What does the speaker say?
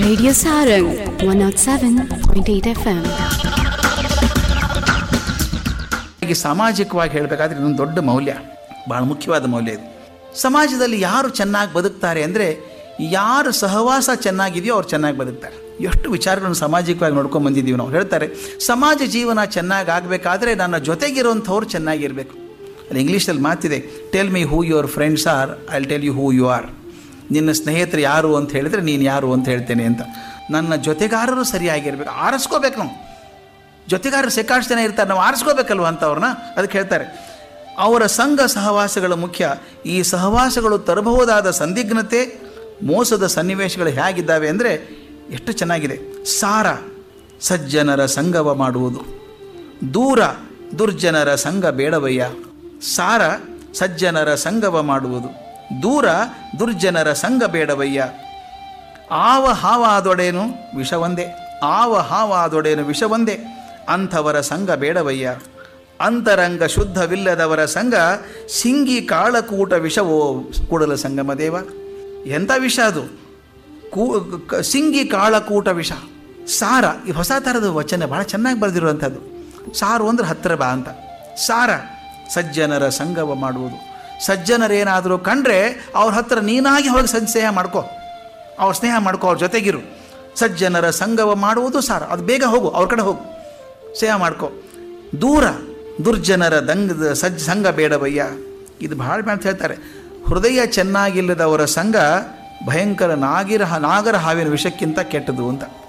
Radio Sarang 107.8 FM. ಹಾಗೆ ಸಾಮಾಜಿಕವಾಗಿ ಹೇಳಬೇಕಾದ್ರೆ ಇದೊಂದು ದೊಡ್ಡ ಮೌಲ್ಯ ಭಾಳ ಮುಖ್ಯವಾದ ಮೌಲ್ಯ ಇದು ಸಮಾಜದಲ್ಲಿ ಯಾರು ಚೆನ್ನಾಗಿ ಬದುಕ್ತಾರೆ ಅಂದರೆ ಯಾರು ಸಹವಾಸ ಚೆನ್ನಾಗಿದೆಯೋ ಅವ್ರು ಚೆನ್ನಾಗಿ ಬದುಕ್ತಾರೆ ಎಷ್ಟು ವಿಚಾರಗಳನ್ನು ಸಾಮಾಜಿಕವಾಗಿ ನೋಡ್ಕೊಂಡು ಬಂದಿದ್ದೀವಿ ನಾವು ಹೇಳ್ತಾರೆ ಸಮಾಜ ಜೀವನ ಚೆನ್ನಾಗಿ ಆಗಬೇಕಾದ್ರೆ ನನ್ನ ಜೊತೆಗಿರುವಂಥವ್ರು ಚೆನ್ನಾಗಿರಬೇಕು ಅಲ್ಲಿ ಇಂಗ್ಲೀಷಲ್ಲಿ ಮಾತಿದೆ tell me who your friends are I tell you who you are ನಿನ್ನ ಸ್ನೇಹಿತರು ಯಾರು ಅಂತ ಹೇಳಿದರೆ ನೀನು ಯಾರು ಅಂತ ಹೇಳ್ತೇನೆ ಅಂತ ನನ್ನ ಜೊತೆಗಾರರು ಸರಿಯಾಗಿರ್ಬೇಕು ಆರಿಸ್ಕೋಬೇಕು ನಾವು ಜೊತೆಗಾರರು ಸೆಕಾಷ್ಟು ಜನ ಇರ್ತಾರೆ ನಾವು ಆರಿಸ್ಕೋಬೇಕಲ್ವ ಅಂತ ಅವ್ರನ್ನ ಅದಕ್ಕೆ ಹೇಳ್ತಾರೆ ಅವರ ಸಂಘ ಸಹವಾಸಗಳು ಮುಖ್ಯ ಈ ಸಹವಾಸಗಳು ತರಬಹುದಾದ ಸಂದಿಗ್ಧತೆ ಮೋಸದ ಸನ್ನಿವೇಶಗಳು ಹೇಗಿದ್ದಾವೆ ಅಂದರೆ ಎಷ್ಟು ಚೆನ್ನಾಗಿದೆ ಸಾರ ಸಜ್ಜನರ ಸಂಗವ ಮಾಡುವುದು ದೂರ ದುರ್ಜನರ ಸಂಘ ಬೇಡವಯ್ಯ ಸಾರ ಸಜ್ಜನರ ಸಂಗವ ಮಾಡುವುದು ದೂರ ದುರ್ಜನರ ಸಂಘ ಬೇಡವಯ್ಯ ಆವ ಹಾವಾದೊಡೇನು ವಿಷ ಒಂದೇ ಆವ ಹಾವಾದೊಡೇನು ವಿಷ ಒಂದೇ ಅಂಥವರ ಸಂಘ ಬೇಡವಯ್ಯ ಅಂತರಂಗ ಶುದ್ಧವಿಲ್ಲದವರ ಸಂಘ ಸಿಂಗಿ ಕಾಳಕೂಟ ವಿಷವೋ ಕೂಡಲ ಸಂಗಮ ದೇವ ಎಂಥ ವಿಷ ಅದು ಕೂ ಕ- ಸಿಂಗಿ ಕಾಳಕೂಟ ವಿಷ ಸಾರ ಈ ಹೊಸ ಥರದ ವಚನ ಭಾಳ ಚೆನ್ನಾಗಿ ಬರೆದಿರುವಂಥದ್ದು ಸಾರು ಅಂದ್ರೆ ಹತ್ತಿರ ಬಾ ಅಂತ ಸಾರ ಸಜ್ಜನರ ಸಂಗವ ಮಾಡುವುದು ಸಜ್ಜನರೇನಾದರೂ ಕಂಡ್ರೆ ಅವ್ರ ಹತ್ರ ನೀನಾಗಿ ಹೋಗಿ ಸನ್ ಸ್ನೇಹ ಮಾಡ್ಕೋ ಅವ್ರ ಸ್ನೇಹ ಮಾಡ್ಕೋ ಅವ್ರ ಜೊತೆಗಿರು ಸಜ್ಜನರ ಸಂಗವ ಮಾಡುವುದು ಸಾರ ಅದು ಬೇಗ ಹೋಗು ಅವ್ರ ಕಡೆ ಹೋಗು ಸ್ನೇಹ ಮಾಡ್ಕೋ ದೂರ ದುರ್ಜನರ ದಂಗದ ಸಜ್ಜ ಸಂಘ ಬೇಡವಯ್ಯ ಇದು ಭಾಳ ಅಂತ ಹೇಳ್ತಾರೆ ಹೃದಯ ಚೆನ್ನಾಗಿಲ್ಲದವರ ಸಂಘ ಭಯಂಕರ ನಾಗಿರ ನಾಗರ ಹಾವಿನ ವಿಷಕ್ಕಿಂತ ಕೆಟ್ಟದು ಅಂತ